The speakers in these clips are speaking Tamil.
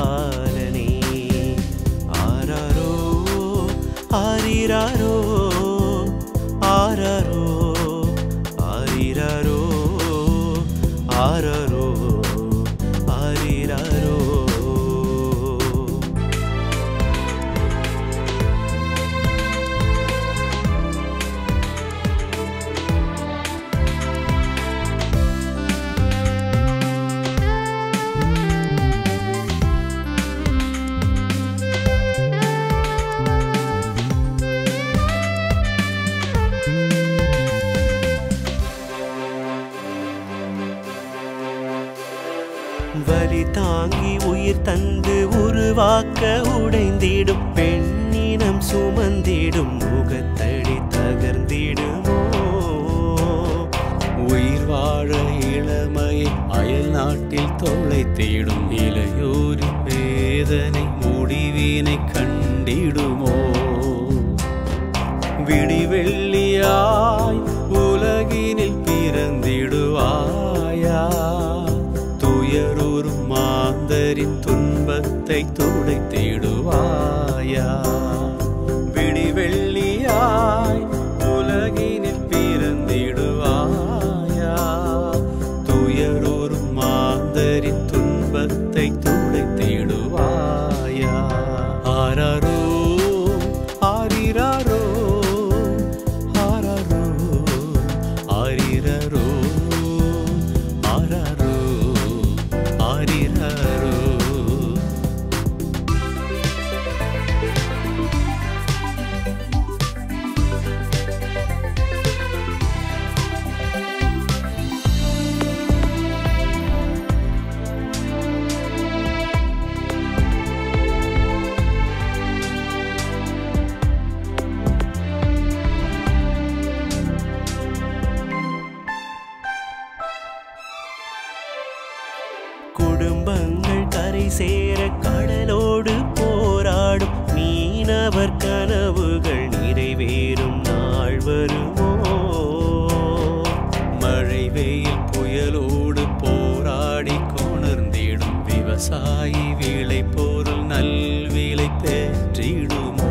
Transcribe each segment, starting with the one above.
பாலனே ஆராரோ ஆரிராரோ ஆராரோ ஆரிராரோ ஆராரோ ஆரிராரோ வலி தாங்கி உயிர் தந்து உருவாக்க உடைந்திடும் பெண்ணினம் சுமந்திடும் முகத்தடி தகர்ந்திடுமோ உயிர் வாழ இளமை அயல் நாட்டில் தொலைத்திடும் இளையோரின் வேதனை முடிவினை கண்டிடுமோ விடிவெள்ளியாய் உலகினில் பிறந்திடுவாயா துயரூரும் மாந்தரின் துன்பத்தை துடைத்திடுவாயா விடிவெள்ளியாய் உலகினில் பிறந்திடுவாயா துயரூரும் மாந்தரின் துன்பத்தை துடைத்திடுவாயா ஆராரோ ஆரிராரோ ஆராரோ ஆரிரரோ ஆராரோ ஆரிரரோ குடும்பங்கள் கரை சேர கடலோடு போராடும் மீனவர் கனவுகள் நிறைவேறும் நாள் வருமோ மழை வெயில் புயலோடு போராடி கொணர்ந்திடும் விவசாயி விளை பொருள் நல்விலை பெற்றிடுமோ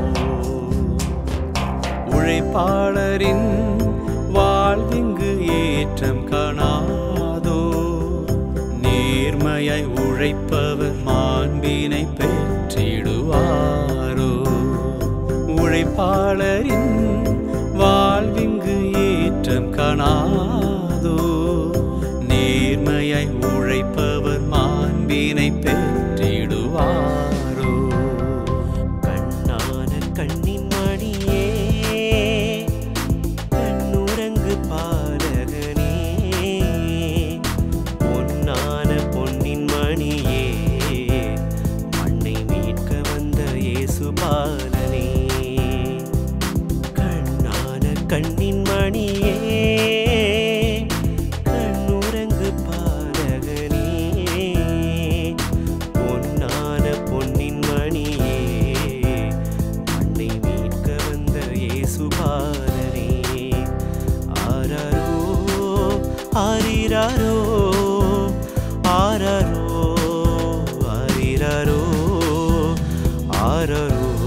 உழைப்பாளரின் வாழ்விங்கு ஏற்றம் காணாதோ நேர்மையாய் உழைப்பவர் மாண்பினை பெற்றிடுவாரோ உழைப்பாளரின் வாழ்விங்கு ஏற்றம் காணாதோ நேர்மையாய் உழைப்பவர் மாண்பினை பெற்றிடுவாரோ கண்ணான கண்ணின் மணியே கண்ணுறங்கு பாலகனே பொன்னான பொன்னின் மணியே மண்ணை மீட்க வந்த இயேசு பாலனே கண்ணான கண்ணின் மணியே கண்ணுறங்கு பாலகனே பொன்னான பொன்னின் மணியே மண்ணை மீட்க வந்த இயேசு பாலனே ஆராரோ ஆரிராரோ ஆராரோ ஆரிராரோ ஆராரோ